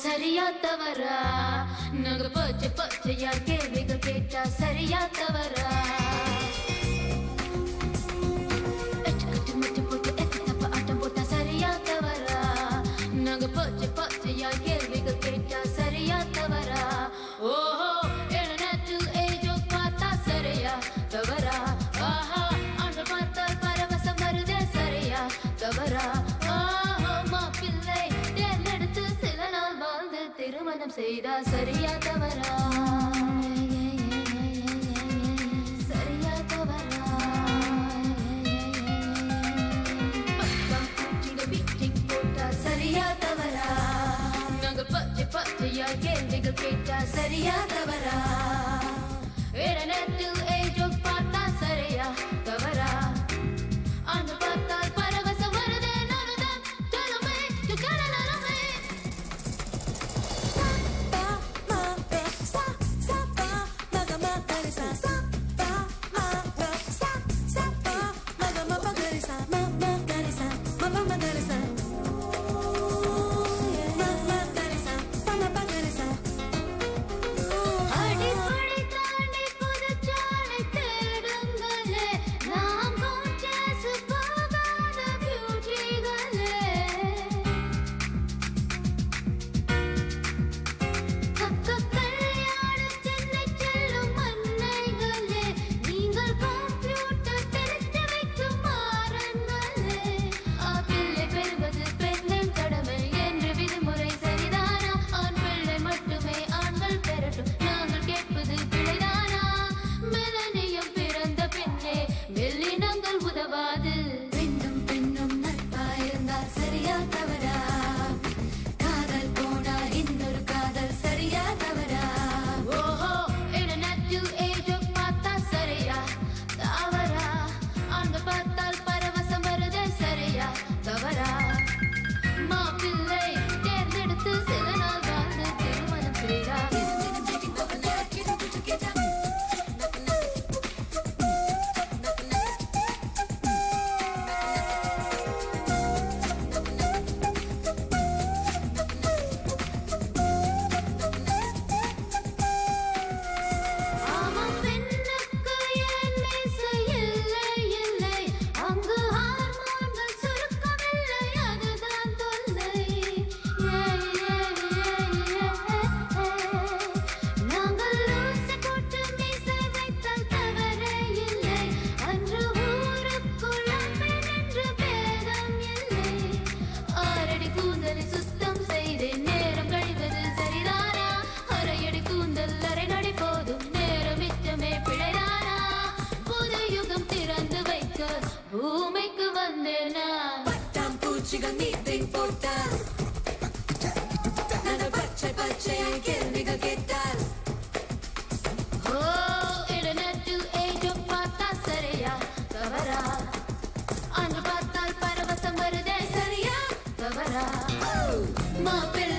சரியா தவறா நாங்க பச்சை பச்சையா கேள்விகள் கேட்டா சரியா தவறா எச்சு கச்சு மச்சு போட்டு எத்து தப்ப ஆட்டம் போட்டா சரியா தவறா நாங்க பச்சை பச்சையா கேள்விகள் கேட்டா சரியா தவறா ஓஹோ இளநத்தில் ஏஜோ பார்த்தா சரியா தவறா ஆஹா ஆண்டு பார்த்தால் பரவசம் வருதே சரியா தவறா ஆஹா மாப்பிள்ளை தேர்ந்தெடுத்து சில நாள் வாழ்ந்து திருமணம் செய்தா சரியா தவறா சரியா தவறா பக்கம் பூச்சிங்க மீட்டிங் போட்டா சரியா தவறா நாங்க பச்சை பச்சையா கேள்விகள் கேட்டா சரியா தவறா இளநத்தில் ஏஜோ பார்த்தா சரியா தவறா ஆண்டு பார்த்தால் பரவசம் வருதே நானுதான் சொல்லுமே சுக்கரலாமே அடிப்படை தாண்டி புதுச்சாலை தேடுங்களே நாம் கொஞ்சேசு போகாத பியூட்டிகளே கக்க கல்யாண சென்னை செல்லும் மன்னைகளே நீங்கள் கம்ப்யூட்டர் தெரிந்து வைக்கும் மாறங்களே ஆப்பிள்ளை பெறுவது பெண்ணின் கடமை என்று விதிமுறை சரிதானா ஆண் பிள்ளை மட்டுமே ஆண்கள் பெறட்டும் நாங்கள் கேட்பது பிழைதானா மெலனியம் பிறந்த பின்னே மெல்லினங்கள் உதவாது பெண்ணும் பெண்ணும் நட்பாயிருந்தால் சரியா தவறா காதல் போனால் இன்னொரு காதல் சரியா தவறா ஓஹோ இன்டர்நெட்டில் ஏஜோ பார்த்தா சரியா தவறா அங்க பார்த்தால் பரவசம் வருதே சரியா தவறா மாப்பிள்ளை தேர்ந்தெடுத்து சில நாள் வாழ்ந்து திருமணம் செய்தா ஆமாம் பெண்ணுக்கு ஏன் மீசை இல்லை இல்லை அங்கு ஹார்மோன்கள் சுருக்கமில்லை அதுதான் தொல்லை ஏ, ஏ, ஏ, ஏ, ஏ. நாங்கள் ஊசி போட்டு மீசை வைத்தால் தவறே இல்லை அன்று ஊருக்குள் பெண் என்று பேதம் இல்லை ஆறடி கூந்தலை சுத்தம் செய்தேன் நேரம் கழிவது சரிதானா அரையடி கூந்தல் அரை நடி போதும் நேரம் மிச்சமே பிழைதானா புது யுகம் திறந்து வைக்க பூமிக்கு வந்தேனா பட்டாம் பூச்சிகள் மீட்டிங் போட்டால் நாங்கள் பச்சை பச்சையாய் கேள்விகள் கேட்டால் ஓ இன்டர்நெட்டில் ஏஜோ பார்த்தா சரியா தவறா அன்று பார்த்தால் பரவசம் வருதே சரியா தவறா மாப்பிள்ளை